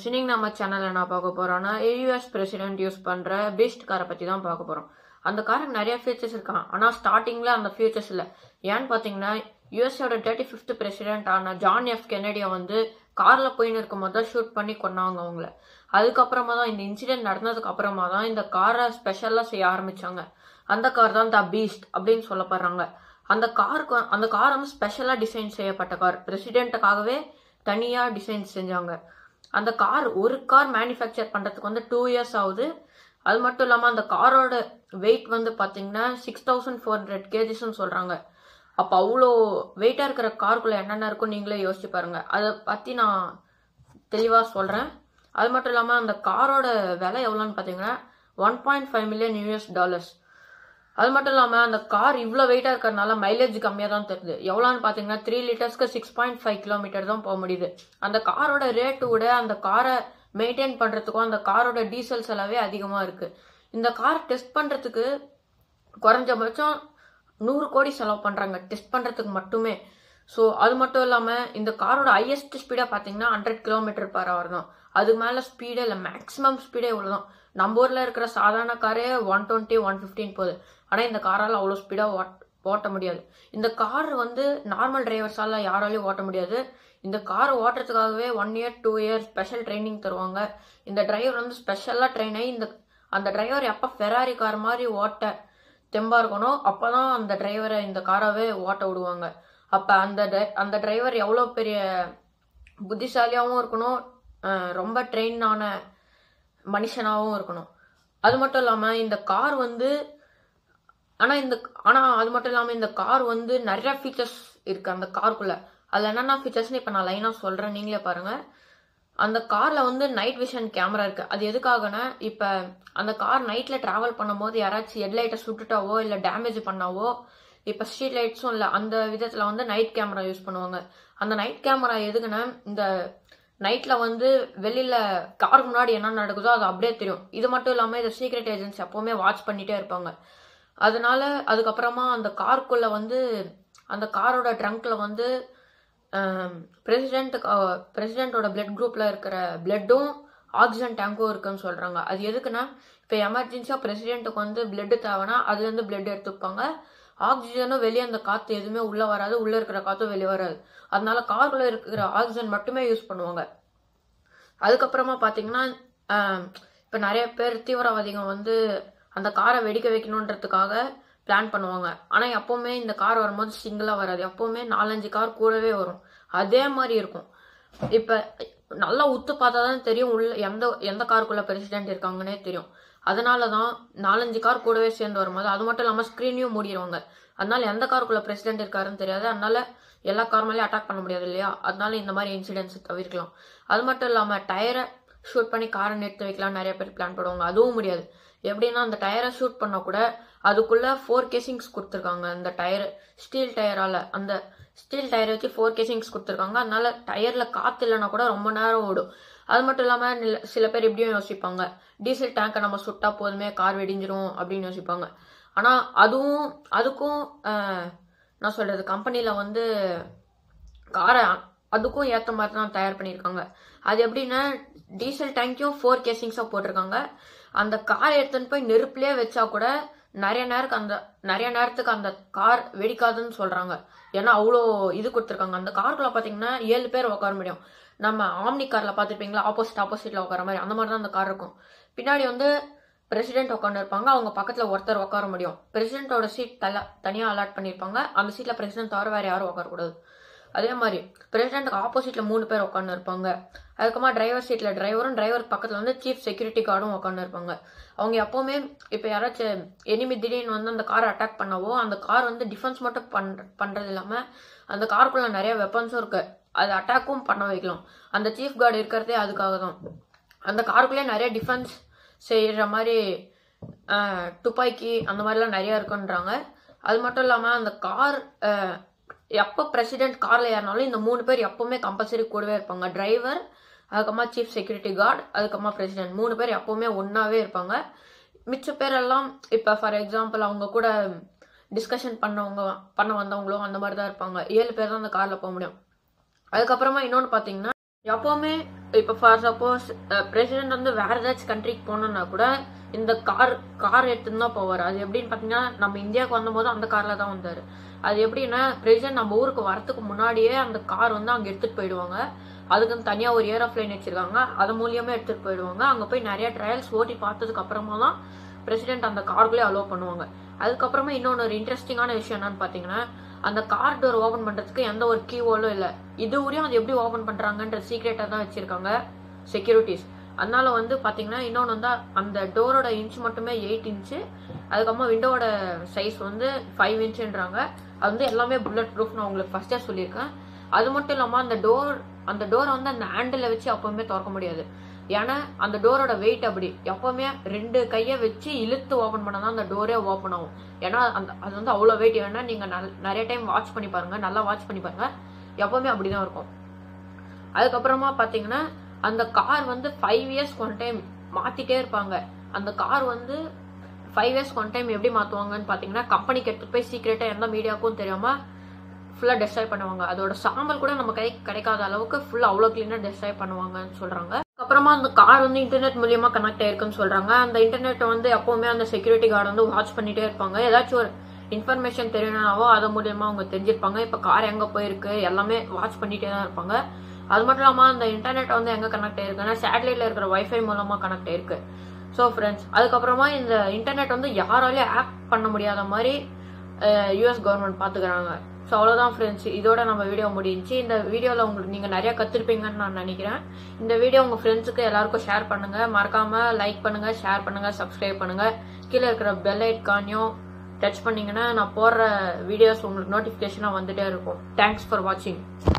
friends இன்னைக்கு நம்ம சேனல்ல என்ன பார்க்க போறோம்னா யூஎஸ் பிரசிடென்ட் யூஸ் பண்ற பீஸ்ட் காரை பத்தி தான் பார்க்க போறோம் அந்த காருக்கு நிறைய ஃபீச்சர்ஸ் இருக்கான் ஆனா ஸ்டார்டிங்ல அந்த ஃபீச்சர்ஸ் இல்ல ஏன்னு பாத்தீங்கன்னா யூஎஸோட தேர்ட்டி ஃபிஃப்த் பிரசிடென்ட் ஆன ஜான் எஃப் கெனடியை வந்து கார்ல போயின்னு இருக்கும் போது தான் ஷூட் பண்ணி கொண்டாங்க அவங்கள அதுக்கப்புறமா தான் இந்த இன்சிடென்ட் நடந்ததுக்கு அப்புறமா தான் இந்த காரை ஸ்பெஷலா செய்ய ஆரம்பிச்சாங்க அந்த கார் தான் த பீஸ்ட் அப்படின்னு சொல்லப்படுறாங்க அந்த காருக்கு அந்த கார் வந்து ஸ்பெஷலா டிசைன் செய்யப்பட்ட கார் பிரசிடென்ட்டுக்காகவே தனியா டிசைன் செஞ்சாங்க அந்த கார் ஒரு கார் மேனுஃபேக்சர் பண்றதுக்கு வந்து டூ இயர்ஸ் ஆகுது அது மட்டும் இல்லாம அந்த காரோட வெயிட் வந்து பாத்தீங்கன்னா சிக்ஸ் தௌசண்ட் ஃபோர் ஹண்ட்ரட் கேஜிஸ்ன்னு சொல்றாங்க அப்ப அவ்வளோ வெயிட்டா இருக்கிற காருக்குள்ள என்னென்ன இருக்கும் நீங்களே யோசிச்சு பாருங்க அதை பத்தி நான் தெளிவா சொல்றேன் அது மட்டும் இல்லாம அந்த காரோட விலை எவ்வளோன்னு பாத்தீங்கன்னா one point five million US dollars அது மட்டும் இல்லாம அந்த கார் இவ்வளோ வெயிட்டா இருக்கிறதுனால மைலேஜ் கம்மியா தான் தருது எவ்வளோன்னு பாத்தீங்கன்னா த்ரீ லிட்டர்ஸ்க்கு சிக்ஸ் பாயிண்ட் ஃபைவ் கிலோமீட்டர் தான் போக முடியுது அந்த காரோட ரேட்டு விட அந்த காரை மெயின்டைன் பண்றதுக்கும் அந்த காரோட டீசல் செலவே அதிகமா இருக்கு இந்த கார் டெஸ்ட் பண்றதுக்கு குறைஞ்சபட்சம் நூறு கோடி செலவு பண்றாங்க டெஸ்ட் பண்றதுக்கு மட்டுமே ஸோ அது மட்டும் இல்லாம இந்த காரோட ஹையஸ்ட் ஸ்பீடா பாத்தீங்கன்னா ஹண்ட்ரட் கிலோமீட்டர் பர் ஹவர் தான் அதுக்கு மேல ஸ்பீடே இல்லை மேக்ஸிமம் ஸ்பீடே இவ்வளவுதான் நம்ம ஊர்ல இருக்கிற சாதாரண காரே ஒன் டுவெண்ட்டி ஒன் ஃபிஃப்டின் போகுது ஆனா இந்த காரால அவ்வளோ ஸ்பீடா ஓட்ட முடியாது இந்த கார் வந்து நார்மல் டிரைவர்ஸால யாராலையும் ஓட்ட முடியாது இந்த கார் ஓட்டுறதுக்காகவே one year two year special training தருவாங்க இந்த டிரைவர் வந்து ஸ்பெஷலா ட்ரெயின் ஆகி இந்த அந்த டிரைவர் எப்ப ஃபெராரி கார் மாதிரி ஓட்ட தெம்பா இருக்கணும் அப்பதான் அந்த டிரைவரை இந்த காராவே ஓட்ட விடுவாங்க அப்ப அந்த dri- அந்த டிரைவர் எவ்வளவு பெரிய புத்திசாலியாவும் இருக்கணும் அஹ் ரொம்ப ட்ரெயின் ஆன மனுஷனாவும் இருக்கணும் அது மட்டும் இல்லாம இந்த கார் வந்து ஆனா இந்த ஆனா அது மட்டும் இல்லாம இந்த கார் வந்து நிறைய ஃபீச்சர்ஸ் இருக்கு அந்த காருக்குள்ள அதுல என்னென்ன ஃபீச்சர்ஸ்னு இப்ப நான் லைனா சொல்றேன் நீங்களே பாருங்க அந்த கார்ல வந்து நைட் விஷன் கேமரா இருக்கு அது எதுக்காகனா இப்ப அந்த கார் நைட்ல டிராவல் பண்ணும்போது யாராச்சும் ஹெட்லைட்டை சுட்டுட்டாவோ இல்ல டேமேஜ் பண்ணாவோ இப்ப ஸ்ட்ரீட் லைட்ஸும் இல்ல அந்த விதத்துல வந்து நைட் கேமரா யூஸ் பண்ணுவாங்க அந்த நைட் கேமரா எதுக்குன்னா இந்த நைட்ல வந்து வெளியில காருக்கு முன்னாடி என்ன நடக்குதோ அது அப்படியே தெரியும் இது மட்டும் இல்லாம இந்த சீக்ரெட் ஏஜென்ட்ஸ் எப்பவுமே வாட்ச் பண்ணிட்டே இருப்பாங்க அதனால அதுக்கப்புறமா அந்த காருக்குள்ள வந்து அந்த காரோட ட்ரங்க்ல வந்து பிரசிடென்ட் பிரசிடென்ட்டோட பிளட் குரூப்ல இருக்கிற பிளட்டும் ஆக்சிஜன் டேங்க்கும் இருக்குன்னு சொல்றாங்க அது எதுக்குன்னா இப்போ எமர்ஜென்சியா பிரசிடென்ட்டுக்கு வந்து பிளட் தேவைன்னா அதுல இருந்து பிளட் எடுத்துப்பாங்க ஆக்சிஜனும் வெளியே அந்த காத்து எதுவுமே உள்ள வராது உள்ள இருக்கிற காத்தும் வெளியே வராது அதனால காருக்குள்ள இருக்கிற ஆக்சிஜன் மட்டுமே யூஸ் பண்ணுவாங்க அதுக்கப்புறமா பாத்தீங்கன்னா ஆஹ், இப்ப நிறைய பேர் தீவிரவாதிகள் வந்து அந்த காரை வெடிக்க வைக்கணுன்றதுக்காக பிளான் பண்ணுவாங்க ஆனா எப்பவுமே இந்த கார் வரும்போது சிங்கிளா வராது எப்பவுமே நாலஞ்சு கார் கூடவே வரும் அதே மாதிரி இருக்கும் இப்ப நல்லா உத்து பார்த்தா தான் தெரியும் உள்ள எந்த எந்த காருக்குள்ள பிரசிடென்ட் இருக்காங்கன்னே தெரியும் அதனால தான் நாலஞ்சு கார் கூடவே சேர்ந்து வரும்போது அது மட்டும் இல்லாம ஸ்க்ரீனையும் மூடிடுவாங்க அதனால எந்த காருக்குள்ள பிரசிடென்ட் இருக்காருன்னு தெரியாது அதனால எல்லா கார் மேலேயும் அட்டாக் பண்ண முடியாது இல்லையா அதனால இந்த மாதிரி இன்சிடென்ட்ஸ் தவிர்க்கலாம் அது மட்டும் இல்லாம டயரை ஷூட் பண்ணி காரை நிறுத்தி வைக்கலாம் நிறைய பேர் பிளான் பண்ணுவாங்க அதுவும் முடியாது எப்படின்னா அந்த டயரை ஷூட் பண்ண கூட அதுக்குள்ள ஃபோர் கேசிங்ஸ் கொடுத்துருக்காங்க அந்த டயர் ஸ்டீல் டயரால அந்த ஸ்டீல் டயரை வச்சு ஃபோர் கேசிங்ஸ் கொடுத்துருக்காங்க அதனால டயர்ல காத்து இல்லைன்னா கூட ரொம்ப நேரம் ஓடும் அது மட்டும் இல்லாம நில- சில பேர் இப்படியும் யோசிப்பாங்க டீசல் டேங்கை நம்ம சுட்டா போதுமே கார் வெடிஞ்சிரும் அப்படின்னு யோசிப்பாங்க ஆனா அதுவும் அதுக்கும் ஆஹ், நான் சொல்றது கம்பெனில வந்து காரை அதுக்கும் ஏத்த மாதிரி தான் தயார் பண்ணியிருக்காங்க அது எப்படின்னா டீசல் டேங்கையும் ஃபோர் கேசிங்ஸாக போட்டிருக்காங்க அந்த காரை எடுத்துன்னு போய் நெருப்புலயே வச்சா கூட நிறைய நேரத்துக்கு அந்த நிறைய நேரத்துக்கு அந்த கார் வெடிக்காதுன்னு சொல்றாங்க ஏன்னா அவ்வளோ இது கொடுத்துருக்காங்க அந்த காருக்குள்ள பாத்தீங்கன்னா ஏழு பேர் உட்கார முடியும் நம்ம ஆம்னி கார்ல பாத்துருப்பீங்களா ஆப்போசிட் ஆப்போசிட்ல உட்கார மாதிரி அந்த மாதிரி தான் அந்த கார் இருக்கும் பின்னாடி வந்து பிரசிடென்ட் உட்காந்து இருப்பாங்க அவங்க பக்கத்துல ஒருத்தர் உட்கார முடியும் பிரசிடென்ட்டோட சீட் தல தனியா அலாட் பண்ணிருப்பாங்க அந்த சீட்ல பிரசிடென்ட் தவிர வேற யாரும் உட்காரக்கூடாது அதே மாதிரி பிரசிடென்ட்க்கு ஆப்போசிட்ல மூணு பேர் உட்காந்து இருப்பாங்க அதுக்கப்புறமா டிரைவர் சீட்ல டிரைவரும் டிரைவர் பக்கத்துல வந்து சீஃப் செக்யூரிட்டி கார்டும் உட்காந்து இருப்பாங்க அவங்க எப்பவுமே இப்ப யாராச்சும் எனிமி திடீர்னு வந்து அந்த காரை அட்டாக் பண்ணவோ அந்த கார் வந்து டிஃபென்ஸ் மட்டும் பண்ற பண்றது இல்லாம அந்த காருக்குள்ள நிறைய வெப்பன்ஸும் இருக்கு அது அட்டாக்கும் பண்ண வைக்கலாம் அந்த சீஃப் கார்டு இருக்கிறதே அதுக்காக தான் அந்த காருக்குள்ளே நிறைய டிஃபென்ஸ் செய்யற மாதிரி ஆஹ், துப்பாக்கி அந்த மாதிரிலாம் நிறைய இருக்குன்றாங்க அது மட்டும் இல்லாம அந்த கார் எப்போ பிரசிடென்ட் கார்ல ஏறினாலும் இந்த மூணு பேர் எப்பவுமே கம்பல்சரி கூடவே இருப்பாங்க டிரைவர் அதுக்கப்புறமா சீஃப் செக்யூரிட்டி கார்டு அதுக்கப்புறமா பிரசிடென்ட் மூணு பேர் எப்பவுமே ஒன்னாவே இருப்பாங்க மிச்ச பேரெல்லாம் இப்போ ஃபார் எக்ஸாம்பிள் அவங்க கூட டிஸ்கஷன் பண்ணவங்க பண்ண வந்தவங்களும் அந்த மாதிரி தான் இருப்பாங்க ஏழு பேர் தான் அந்த கார்ல போக முடியும் அதுக்கப்புறமா இன்னொன்று பார்த்தீங்கன்னா எப்போவுமே இப்போ ஃபார் சப்போஸ் பிரசிடென்ட் வந்து வேற ஏதாச்சும் கண்ட்ரிக்கு போனோம்னா கூட இந்த கார் கார் எடுத்துன்னு தான் போவார் அது எப்படின்னு பார்த்தீங்கன்னா நம்ம இந்தியாவுக்கு வந்தபோது அந்த காரில் தான் வந்தார் அது எப்படின்னா பிரசிடென்ட் நம்ம ஊருக்கு வரத்துக்கு முன்னாடியே அந்த கார் வந்து அங்கே எடுத்துகிட்டு போயிடுவாங்க அதுக்குன்னு தனியாக ஒரு ஏரோப்ளைன் வச்சிருக்காங்க அது மூலியமாக எடுத்துகிட்டு போயிடுவாங்க அங்கே போய் நிறைய ட்ரையல்ஸ் ஓட்டி பார்த்ததுக்கு அப்புறமா தான் பிரசிடென்ட் அந்த கார்க்குள்ளே அலோவ் பண்ணுவாங்க அதுக்கப்புறமா இன்னொன்று ஒரு இன்ட்ரெஸ்டிங்கான விஷயம் என்னன்னு பார்த்தீங்கன்னா அந்த கார் டோர் ஓப்பன் பண்ணுறதுக்கு எந்த ஒரு கீவோலும் இல்லை இது வரையும் அது எப்படி ஓப்பன் பண்ணுறாங்கன்ற சீக்ரெட்டாக தான் வச்சுருக்காங்க செக்யூரிட்டிஸ் அதனால வந்து பார்த்தீங்கன்னா இன்னொன்று வந்து அந்த டோரோட இன்ச் மட்டுமே எயிட் இன்ச்சு அதுக்கப்புறமா விண்டோவோட சைஸ் வந்து ஃபைவ் இன்ச்சுன்றாங்க அது வந்து எல்லாமே புல்லட் ப்ரூஃப் நான் உங்களுக்கு ஃபஸ்ட்டே சொல்லியிருக்கேன் அது மட்டும் இல்லாமல் அந்த டோர் அந்த டோரை வந்து அந்த ஹேண்டில் வச்சு எப்பவுமே திறக்க முடியாது ஏன்னா அந்த டோரோட வெயிட் அப்படி எப்பவுமே ரெண்டு கையை வச்சு இழுத்து ஓப்பன் பண்ணால் தான் அந்த டோரே ஓப்பன் ஆகும் ஏன்னா அந்த அது வந்து அவ்வளோ வெயிட் ஏன்னா நீங்கள் நல் நிறைய டைம் வாட்ச் பண்ணி பாருங்க நல்லா வாட்ச் பண்ணி பாருங்க எப்பவுமே அப்படி தான் இருக்கும் அதுக்கப்புறமா பார்த்தீங்கன்னா அந்த கார் வந்து ஃபைவ் இயர்ஸ் ஒன் டைம் மாற்றிட்டே இருப்பாங்க அந்த கார் வந்து ஃபைவ் இயர்ஸ் ஒன் டைம் எப்படி மாற்றுவாங்கன்னு பார்த்தீங்கன்னா கம்பெனிக்கு எடுத்துகிட்டு போய் சீக்கிரட்டாக எந்த மீடியாவுக்கும் தெரியாமல் ஃபுல்லாக டெஸ்ட்ராய் பண்ணுவாங்க அதோட சாம்பல் கூட நம்ம கை கிடைக்காத அளவுக்கு ஃபுல்லாக அவ்வளோ க்ளீனாக டெஸ்ட்ராய் பண்ணுவாங்கன்னு சொல்கிறாங்க அப்புறமா அந்த கார் வந்து இன்டர்நெட் மூலியமா கனெக்ட் ஆயிருக்குன்னு சொல்கிறாங்க அந்த இன்டர்நெட் வந்து எப்போவுமே அந்த செக்யூரிட்டி கார்டு வந்து வாட்ச் பண்ணிட்டே இருப்பாங்க ஏதாச்சும் ஒரு இன்ஃபர்மேஷன் தெரியணும்னாவோ அது மூலியமா அவங்க தெரிஞ்சிருப்பாங்க இப்போ கார் எங்கே போயிருக்கு எல்லாமே வாட்ச் பண்ணிட்டே தான் இருப்பாங்க அது மட்டும் இல்லாமல் அந்த இன்டர்நெட் வந்து எங்கே கனெக்ட் ஆயிருக்குன்னா சேட்டலைட்ல இருக்கிற வைஃபை மூலமாக கனெக்ட் ஆயிருக்கு ஸோ ஃப்ரெண்ட்ஸ் அதுக்கப்புறமா இந்த இன்டர்நெட் வந்து யாராலையும் ஆப் பண்ண முடியாத மாதிரி யூஎஸ் கவர்மெண்ட் பார்த்துக்கிறாங்க ஸோ அவ்வளோதான் ஃப்ரெண்ட்ஸ் இதோட நம்ம வீடியோ முடிஞ்சுச்சு இந்த வீடியோவில் உங்களுக்கு நீங்கள் நிறையா கற்றுருப்பீங்கன்னு நான் நினைக்கிறேன் இந்த வீடியோ உங்கள் ஃப்ரெண்ட்ஸுக்கு எல்லாருக்கும் ஷேர் பண்ணுங்கள் மறக்காமல் லைக் பண்ணுங்கள் ஷேர் பண்ணுங்கள் சப்ஸ்கிரைப் பண்ணுங்கள் கீழே இருக்கிற பெல் ஐக்கானையும் டச் பண்ணிங்கன்னா நான் போடுற வீடியோஸ் உங்களுக்கு நோட்டிஃபிகேஷனாக வந்துட்டே இருக்கும் தேங்க்ஸ் ஃபார் வாட்சிங்